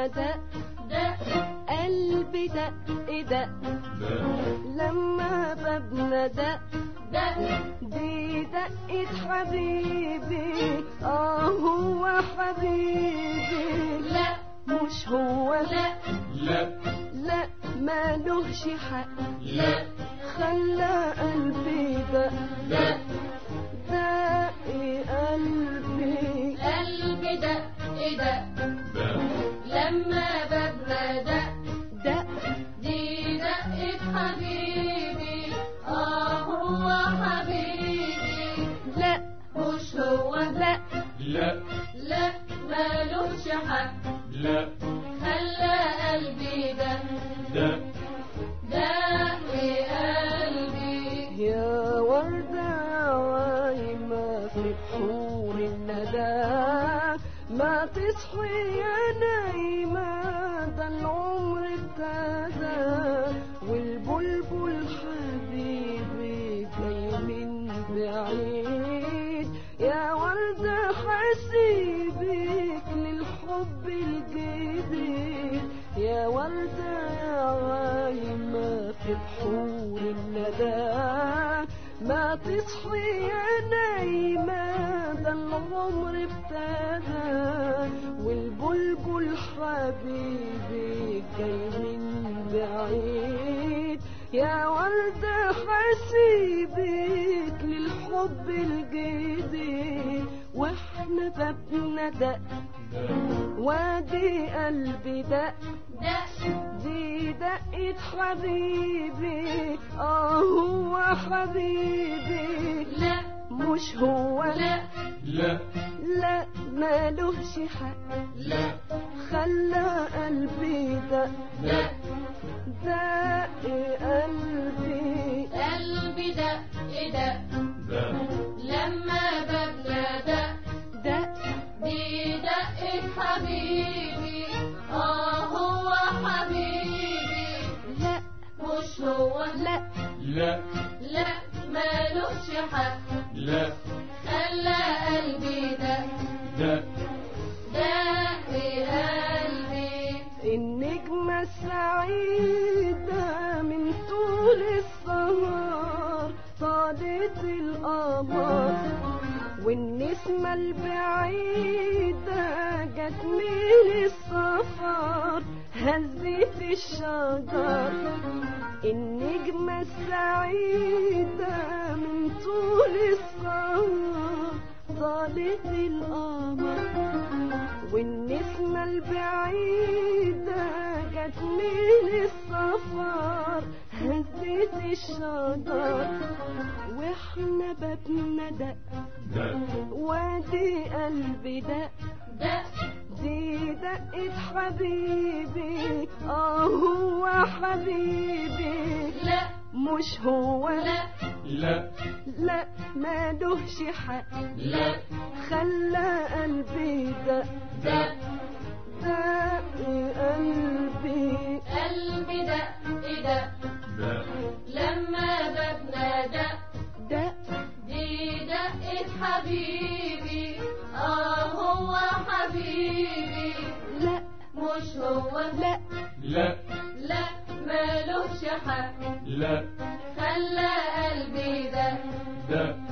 دق دق قلبي دق دق لما بابنا دق دق دي دقة حبيبي اه هو حبيبي لا مش هو لا لا لا مالهش حق لا خلى قلبي دق دق دق قلبي قلبي دق دق لما بابنا دق دق دي دقة حبيبي اه هو حبيبي لا مش هو لا لا لا مالوش حق لا خلى قلبي دق ده دق قلبي يا وردة عايمة في بحور الندى ما تصحي يا نايمة ده العمر ابتدى والبلبل حبيبي جاي من بعيد يا وردة حسيبك للحب الجديد يا وردة يا عايمة في بحور الندى ما تصحي يا نايمة ده العمر ابتدى والبلبل حبيبي جاي من بعيد يا وردة حسيبك للحب الجديد واحنا بابنا دق وادي قلبي دق دق دي دقة حبيبي اه هو حبيبي لا مش هو لا لا لا مالهش حق لا خلى قلبي دق لا دق قلبي قلبي دق دق ده لما بابنا دق دق دي دقة حبيبي اه هو حبيبي لا مش هو لا لا لا مالوش حق لا خلى قلبي دق ده دق قلبي النجمة السعيدة من طول السهر طالت القمر والنسمة البعيدة جت من السفر هزت الشجر النجمة السعيدة من طول السهر طالت القمر والنسمة البعيدة جت من السفر هزت الشجر واحنا بابنا دق ده وادي قلبي دق دق دي دقة حبيبي اه هو حبيبي لا مش هو لا لا لا مالهش حق لا خلى قلبي دق دق دق قلبي قلبي دق دق ده لما بابنا دق دق دي دقة حبيبي اه هو حبيبي لا مش هو لا لا لا مالوش حق لا خلى قلبي ده ده